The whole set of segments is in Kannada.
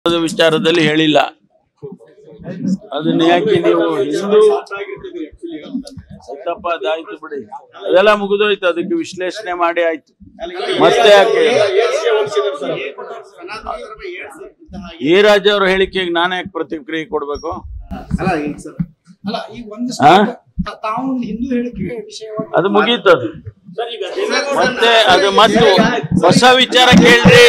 ಅದು ವಿಚಾರದಲ್ಲಿ ಹೇಳಿಲ್ಲ ಅದನ್ನ ಯಾಕೆ ನೀವು ಹಿಂದೂ ಆಯ್ತಪ್ಪ ಅದಾಯ್ತು ಬಿಡಿ ಅದೆಲ್ಲ ಮುಗಿದೋಯ್ತು ಅದಕ್ಕೆ ವಿಶ್ಲೇಷಣೆ ಮಾಡಿ ಆಯ್ತು ಮತ್ತೆ ಯಾಕೆ ಈ ರಾಜ್ಯ ಅವ್ರ ಹೇಳಿಕೆಗೆ ನಾನೇ ಯಾಕೆ ಪ್ರತಿಕ್ರಿಯೆ ಕೊಡ್ಬೇಕು ಅಲ್ಲ ಈಗ ಸರ್ ಅಲ್ಲ ಈ ಒಂದು ಹಾ? ತಾ- ತಾವು ಒಂದು ಹಿಂದೂ ಹೇಳಿಕೆ ವಿಷಯವಾಗಿ ಅದು ಮುಗೀತು ಅದು ಮತ್ತೆ ಅದು ಮತ್ತು ಹೊಸ ವಿಚಾರ ಕೇಳ್ರಿ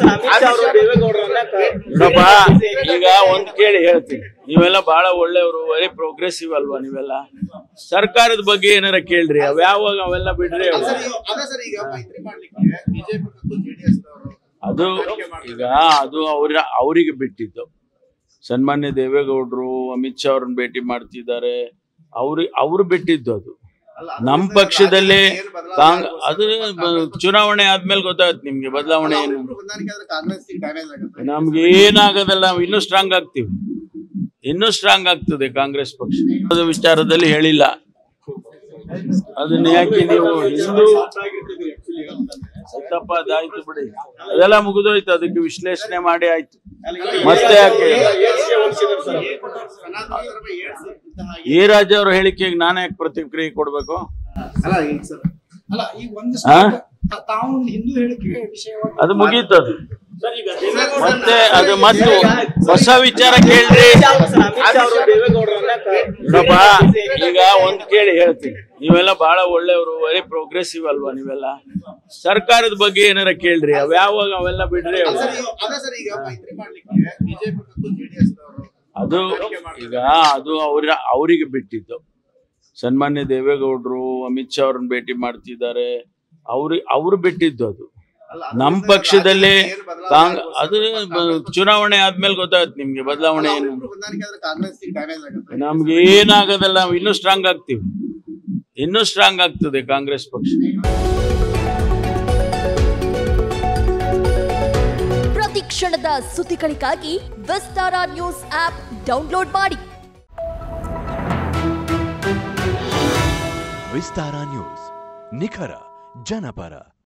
ನೋಡಪ್ಪ ಈಗ ಒಂದ್ ಕೇಳಿ ಹೇಳ್ತೀನಿ ನೀವೆಲ್ಲ ಬಹಳ ಒಳ್ಳೆಯವರು ವೆರಿ ಪ್ರೋಗ್ರೆಸಿವ್ ಅಲ್ವಾ ನೀವೆಲ್ಲ ಸರ್ಕಾರದ ಬಗ್ಗೆ ಏನಾರ ಕೇಳ್ರಿ ಅವ್ಯಾವಾಗ ಅವೆಲ್ಲ ಬಿಡ್ರಿ ಅವು. ಸರ್, ಈಗ- ಅದೇ ಸರ್ ಈಗ ಮೈತ್ರಿ ಮಾಡ್ಲಿಕ್ಕೆ ಬಿಜೆಪಿ ಮತ್ತು ಜೆಡಿಎಸ್ ಅದು ಈಗ ಅದು ಅವ್ರ ಅವರಿಗೆ ಬಿಟ್ಟಿದ್ದು ಸನ್ಮಾನ್ಯ ದೇವೇಗೌಡರು ಅಮಿತ್ ಶಾ ಅವ್ರನ್ನ ಭೇಟಿ ಮಾಡ್ತಿದ್ದಾರೆ ಅವ್ರಿಗೆ ಅವ್ರು ಬಿಟ್ಟಿದ್ದು ಅದು ನಮ್ಮ ಪಕ್ಷದಲ್ಲಿ ಕಾಂಗ್ ಅದು ಬ- ಚುನಾವಣೆ ಆದ್ಮೇಲೆ ಗೊತ್ತಾಗುತ್ತೆ ನಿಮ್ಗೆ ಬದಲಾವಣೆ ಏನು ಹೊಂದಾಣಿಕೆ ಆದ್ರೆ ಕಾಂಗ್ರೆಸ್ ಡ್ಯಾಮೇಜ್ ಆಗುತ್ತೆ ನಮ್ಗೆ ಏನಾಗೋದಲ್ಲ ನಾವು ಇನ್ನೂ ಸ್ಟ್ರಾಂಗ್ ಆಗ್ತೀವಿ ಇನ್ನೂ ಸ್ಟ್ರಾಂಗ್ ಆಗ್ತದೆ ಕಾಂಗ್ರೆಸ್ ಪಕ್ಷ ಅದು ವಿಚಾರದಲ್ಲಿ ಹೇಳಿಲ್ಲ ಅದನ್ನ ಯಾಕೆ ನೀವು ಹಿಂದೂ ಆಯ್ತಪ್ಪ ಅದಾಯ್ತು ಬಿಡಿ ಅದೆಲ್ಲ ಮುಗಿದೋಯ್ತು ಅದಕ್ಕೆ ವಿಶ್ಲೇಷಣೆ ಮಾಡಿ ಆಯ್ತು ಮತ್ತೆ ಯಾಕೆ ಈ ರಾಜ್ಯ ಅವ್ರ ಹೇಳಿಕೆಗೆ ನಾನೇ ಯಾಕೆ ಪ್ರತಿಕ್ರಿಯೆ ಕೊಡ್ಬೇಕು ಅಲ್ಲ ಈಗ ಸರ್ ಅಲ್ಲ ಈ ಒಂದು ಹಾ? ತಾ- ತಾವು ಒಂದು ಹಿಂದೂ ಹೇಳಿಕೆ ವಿಷಯವಾಗಿ ಅದು ಮುಗೀತು ಅದು ಮತ್ತೆ ಅದು ಮತ್ತು ಹೊಸ ವಿಚಾರ ಕೇಳ್ರಿ ನೋಡಪ್ಪ ಈಗ ಒಂದ್ ಕೇಳಿ ಹೇಳ್ತೀನಿ ನೀವೆಲ್ಲ ಬಹಳ ಒಳ್ಳೆಯವರು ವೆರಿ ಪ್ರೋಗ್ರೆಸಿವ್ ಅಲ್ವಾ ನೀವೆಲ್ಲ ಸರ್ಕಾರದ ಬಗ್ಗೆ ಏನಾರ ಕೇಳ್ರಿ ಅವ್ಯಾವಾಗ ಅವೆಲ್ಲ ಬಿಡ್ರಿ ಅವು. ಸರ್, ಈಗ- ಅದೇ ಸರ್ ಈಗ ಮೈತ್ರಿ ಮಾಡ್ಲಿಕ್ಕೆ ಬಿಜೆಪಿ ಮತ್ತು ಜೆಡಿಎಸ್ ಅದು ಈಗ ಅದು ಅವ್ರ ಅವರಿಗೆ ಬಿಟ್ಟಿದ್ದು ಸನ್ಮಾನ್ಯ ದೇವೇಗೌಡರು ಅಮಿತ್ ಶಾ ಅವ್ರನ್ನ ಭೇಟಿ ಮಾಡ್ತಿದ್ದಾರೆ ಅವ್ರಿಗೆ ಅವ್ರು ಬಿಟ್ಟಿದ್ದು ಅದು ನಮ್ಮ ಪಕ್ಷದಲ್ಲಿ ಕಾಂಗ್ ಅದು ಬ- ಚುನಾವಣೆ ಆದ್ಮೇಲೆ ಗೊತ್ತಾಗುತ್ತೆ ನಿಮ್ಗೆ ಬದಲಾವಣೆ ಏನು ಹೊಂದಾಣಿಕೆ ಆದ್ರೆ ಕಾಂಗ್ರೆಸ್ ಡ್ಯಾಮೇಜ್ ಆಗುತ್ತೆ ನಮ್ಗೆ ಏನಾಗೋದಲ್ಲ ನಾವು ಇನ್ನೂ ಸ್ಟ್ರಾಂಗ್ ಆಗ್ತೀವಿ ಇನ್ನೂ ಸ್ಟ್ರಾಂಗ್ ಆಗ್ತದೆ ಕಾಂಗ್ರೆಸ್ ಪಕ್ಷ ಪ್ರತಿ ಕ್ಷಣದ ಸುದ್ದಿಗಳಿಗಾಗಿ ವಿಸ್ತಾರ ನ್ಯೂಸ್ ಆಪ್ ಡೌನ್ಲೋಡ್ ಮಾಡಿ ವಿಸ್ತಾರ ನ್ಯೂಸ್ ನಿಖರ ಜನಪರ